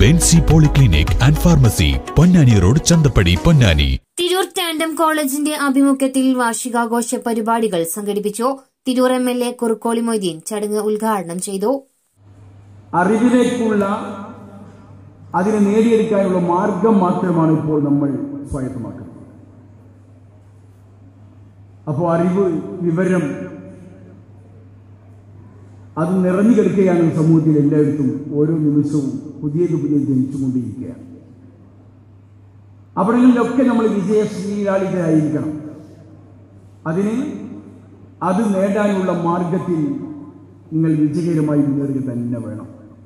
Benzy polyclinic and pharmacy Ponnani road Chanthappadi Ponnani Tirur tandem കോളേജിന്റെ ആഭിമുഖ്യത്തിൽ വാർഷികാഘോഷ പരിപാടികൾ സംഘടിപ്പിച്ചു Tirur M L A Kurukkoli Moideen ചടങ്ങ് ഉദ്ഘാടനം ചെയ്തു അറിവിലേക്കുള്ള അതിനെ നേടിയെടുക്കാനുള്ള മാർഗം മാത്രമാണ് ഇപ്പോൾ നമ്മൾ സ്വായത്തമാക്കുന്നത് അപ്പോൾ അറിവ് വിവരം അത് നിറഞ്ഞു കിടക്കുകയാണ് സമൂഹത്തിൽ എല്ലായിടത്തും ഓരോ നിമിഷവും പുതിയത് പുതിയത് ജനിച്ചുകൊണ്ടിരിക്കുകയാണ് അവിടങ്ങളിലൊക്കെ നമ്മൾ വിജയശ്രീലാളിതരായിരിക്കണം അതിന് അത് നേടാനുള്ള മാർഗത്തിൽ നിങ്ങൾ വിജയകരമായി മുന്നേറുക തന്നെ വേണം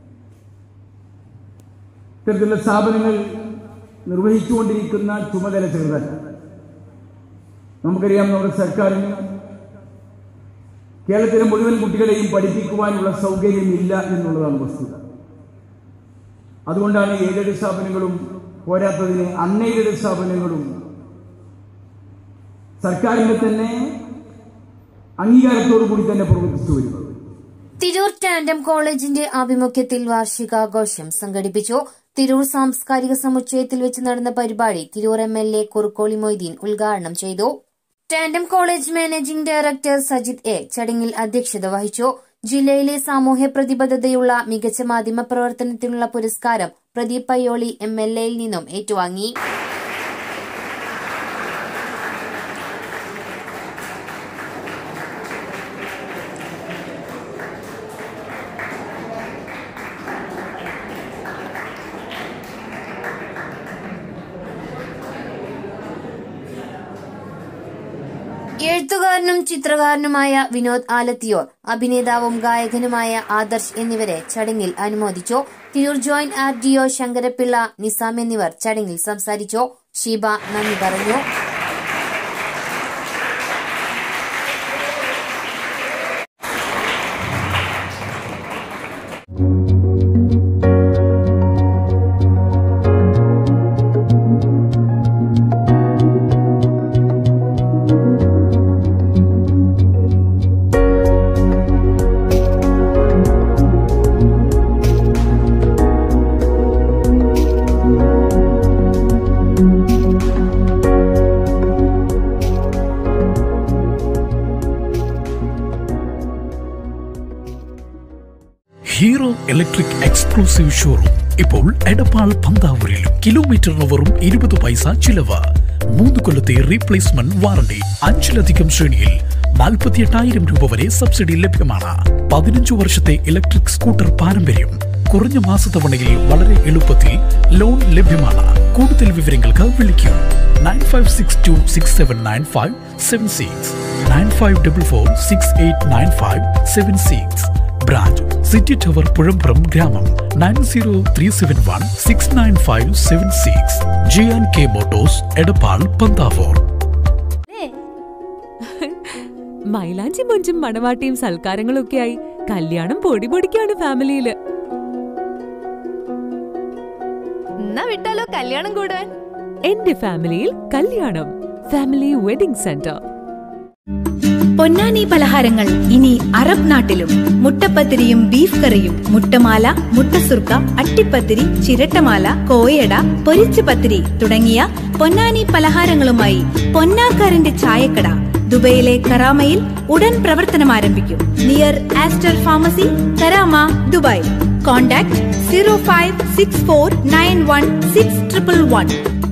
ഇത്തരത്തിലുള്ള സ്ഥാപനങ്ങൾ നിർവഹിച്ചുകൊണ്ടിരിക്കുന്ന ചുമതല ചെറുതല്ല നമുക്കറിയാം നമ്മുടെ സർക്കാരിന് കേരളത്തിലെ മുഴുവൻ കുട്ടികളെയും പഠിപ്പിക്കുവാനുള്ള സൗകര്യമില്ല എന്നുള്ളതാണ് വസ്തുത അതുകൊണ്ടാണ് എയ്ഡഡ് സ്ഥാപനങ്ങളും പോരാത്തതിന് അൺഎയ്ഡഡ് സ്ഥാപനങ്ങളും സർക്കാരിന്റെ തന്നെ അംഗീകാരത്തോടു കൂടി തന്നെ പ്രവർത്തിച്ചു വരുന്നത് തിരൂർ ടാൻഡം കോളേജിന്റെ ആഭിമുഖ്യത്തിൽ വാർഷികാഘോഷം സംഘടിപ്പിച്ചു തിരൂർ സാംസ്കാരിക സമുച്ചയത്തിൽ വെച്ച് നടന്ന പരിപാടി Tirur M L A Kurukkoli Moideen ഉദ്ഘാടനം ചെയ്തു tandem college managing director Sajith A ചടങ്ങിൽ അധ്യക്ഷത വഹിച്ചു ജില്ലയിലെ സാമൂഹ്യ പ്രതിബദ്ധതയുള്ള മികച്ച മാധ്യമ പ്രവർത്തനത്തിനുള്ള പുരസ്കാരം പ്രദീപ് പയ്യോളി എം എൽ എയിൽ നിന്നും ഏറ്റുവാങ്ങി എഴുത്തുകാരനും ചിത്രകാരനുമായ വിനോദ് ആലത്തിയോർ അഭിനേതാവും ഗായകനുമായ ആദർശ് എന്നിവരെ ചടങ്ങിൽ അനുമോദിച്ചു Tirur joint R D O Sankarapillai Nizam എന്നിവർ ചടങ്ങിൽ സംസാരിച്ചു ഷീബ നന്ദി പറഞ്ഞു ഹീറോ ഇലക്ട്രിക് എക്സ്ക്ലൂസീവ് ഷോറൂം ഇപ്പോൾ എടപ്പാൾ പന്താവൂരിലും കിലോമീറ്ററിന് വെറും ഇരുപത് പൈസ ചിലവ് മൂന്ന് കൊല്ലത്തെ റീപ്ലേസ്മെന്റ് വാറണ്ടി അഞ്ചിലധികം ശ്രേണിയിൽ നാൽപ്പത്തിയെട്ടായിരം രൂപ വരെ സബ്സിഡി ലഭ്യമാണ് പതിനഞ്ചു വർഷത്തെ ഇലക്ട്രിക് സ്കൂട്ടർ പാരമ്പര്യം കുറഞ്ഞ മാസത്തവണയിൽ വളരെ എളുപ്പത്തിൽ ലോൺ ലഭ്യമാണ് കൂടുതൽ വിവരങ്ങൾക്ക് വിളിക്കൂ nine five six two six seven nine five seven six nine five double four six eight nine five seven six branch city tower Puzhampuram ഗ്രാമം nine zero three seven one six nine five seven six J and K motors Edappal Panthavoor മൈലാഞ്ചി മൊഞ്ചും മണവാട്ടിയും സൽക്കാരങ്ങളും ഒക്കെയായി കല്യാണം പൊടി പൊടിക്കാണ് ഫാമിലിയില് എന്നാ വിട്ടാലോ കല്യാണം കൂടാൻ എന്റെ ഫാമിലിയിൽ കല്യാണം ഫാമിലി വെഡിംഗ് സെന്റർ പൊന്നാനി പലഹാരങ്ങൾ ഇനി അറബ് നാട്ടിലും മുട്ടപ്പത്തിരിയും ബീഫ് കറിയും മുട്ടമാല മുട്ടസുർക്ക അട്ടിപ്പത്തിരി ചിരട്ടമാല കോയട പൊരിച്ച പത്തിരി തുടങ്ങിയ പൊന്നാനി പലഹാരങ്ങളുമായി പൊന്നാക്കാരന്റെ ചായക്കട ദുബൈയിലെ കറാമയിൽ ഉടൻ പ്രവർത്തനം ആരംഭിക്കും near Aster pharmacy Karama Dubai contact zero five six four nine one six triple one